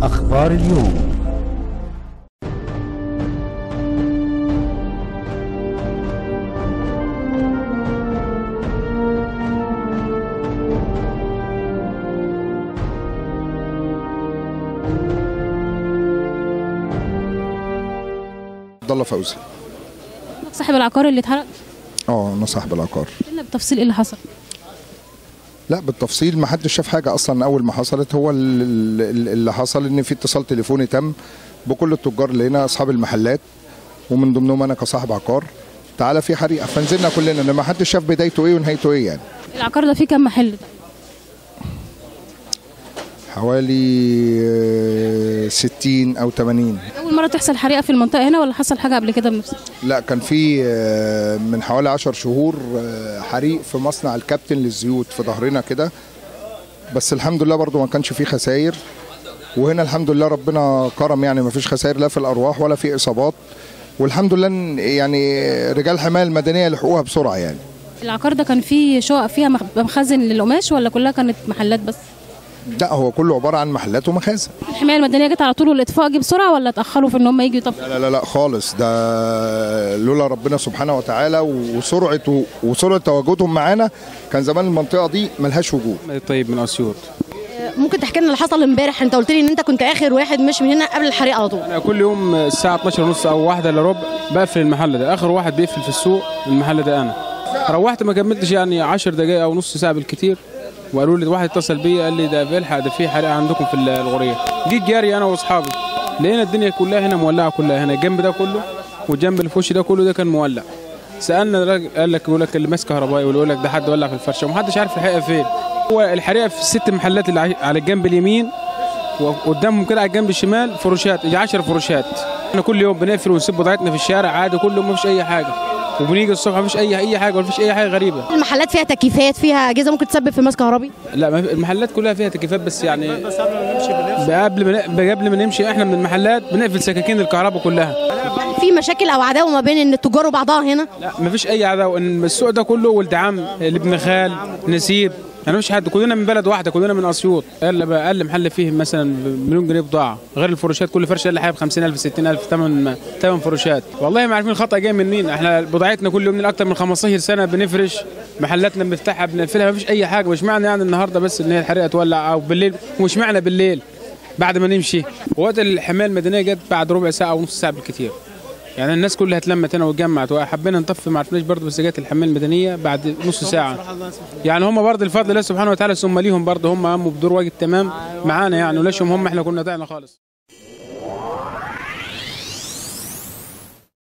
أخبار اليوم عبد الله فوزي صاحب العقار اللي اتحرق اه انا صاحب العقار قلنا بالتفصيل ايه اللي حصل لا بالتفصيل ما حدش شاف حاجه اصلا اول ما حصلت هو ال- ال- اللي حصل ان في اتصال تليفوني تم بكل التجار اللي هنا اصحاب المحلات ومن ضمنهم انا كصاحب عقار تعالى في حريقه فنزلنا كلنا ان ما حدش شاف بدايته ايه ونهايته ايه يعني العقار ده فيه كام محل حوالي آه، 60 او 80 اول مره تحصل حريقه في المنطقه هنا ولا حصل حاجه قبل كده بنفس لا كان في آه، من حوالي 10 شهور آه، حريق في مصنع الكابتن للزيوت في ظهرنا كده بس الحمد لله برضو ما كانش فيه خسائر وهنا الحمد لله ربنا كرم يعني ما فيش خسائر لا في الارواح ولا في اصابات والحمد لله إن يعني رجال الحمايه المدنيه لحقوها بسرعه يعني العقار ده كان فيه شقق فيها مخ- مخازن للقماش ولا كلها كانت محلات بس لا هو كله عباره عن محلات ومخازن الحمايه المدنيه جت على طول والاطفاء جه بسرعه ولا اتاخروا في ان هم يجوا يطفوا لا لا لا خالص ده لولا ربنا سبحانه وتعالى وسرعه وسرعه تواجدهم معانا كان زمان المنطقه دي ملهاش وجود طيب من اسيوط ممكن تحكي لنا اللي حصل امبارح انت قلت لي ان انت كنت اخر واحد ماشي من هنا قبل الحريقه على طول انا كل يوم الساعه 12 ونص او واحدة الا ربع بقفل المحل ده اخر واحد بيقفل في السوق المحل ده انا روحت ما كملتش يعني 10 دقائق او نص ساعه بالكتير وقالوا لي واحد اتصل بيا قال لي ده في الحق ده في حريقه عندكم في الغوريه جيت جاري انا واصحابي لقينا الدنيا كلها هنا مولعه كلها هنا الجنب ده كله والجنب اللي في وشي ده كله ده كان مولع سالنا الراجل قال لك يقول لك اللي ماسك كهربائي ويقول لك ده حد ولع في الفرشه ومحدش عارف الحقيقه فين هو الحريقه في الست محلات اللي ع- على الجنب اليمين وقدامهم كده على الجنب الشمال فروشات يجي 10 فروشات احنا كل يوم بنقفل ونسيب بضاعتنا في الشارع عادي كل يوم مفيش اي حاجه وبنيجي الصبح مفيش اي اي حاجه مفيش اي حاجه غريبه المحلات فيها تكييفات فيها اجهزه ممكن تسبب في ماس كهربي لا ما في- المحلات كلها فيها تكييفات بس يعني قبل ما ن- قبل ما نمشي احنا من المحلات بنقفل سكاكين الكهرباء كلها في مشاكل او عداوه ما بين ان التجار وبعضها هنا لا مفيش اي عداوه ان السوق ده كله ولد عم ابن خال نسيب يعني مفيش حد كلنا من بلد واحده كلنا من اسيوط اقل اقل محل فيه مثلا مليون جنيه بضاعه غير الفروشات كل فرشه اللي حاجه ب 50000 60000 ثمن ثمن فروشات والله ما عارفين الخطا جاي من مين احنا بضاعتنا كل يوم من اكتر من 15 سنه بنفرش محلاتنا بنفتحها بنقفلها مفيش اي حاجه مش معنى يعني النهارده بس ان هي الحريقه تولع او بالليل ومش معنى بالليل بعد ما نمشي وقت الحمايه المدنيه جت بعد ربع ساعه او نص ساعه بالكثير يعني الناس كلها اتلمت هنا واتجمعت وحبينا نطفي ما عرفناش برضه بس جت الحمايه المدنيه بعد نص ساعه يعني هم برضه الفضل الله سبحانه وتعالى ثم ليهم برضه هم قاموا بدور واجب تمام معانا يعني ولاشهم هم احنا كنا ضعنا خالص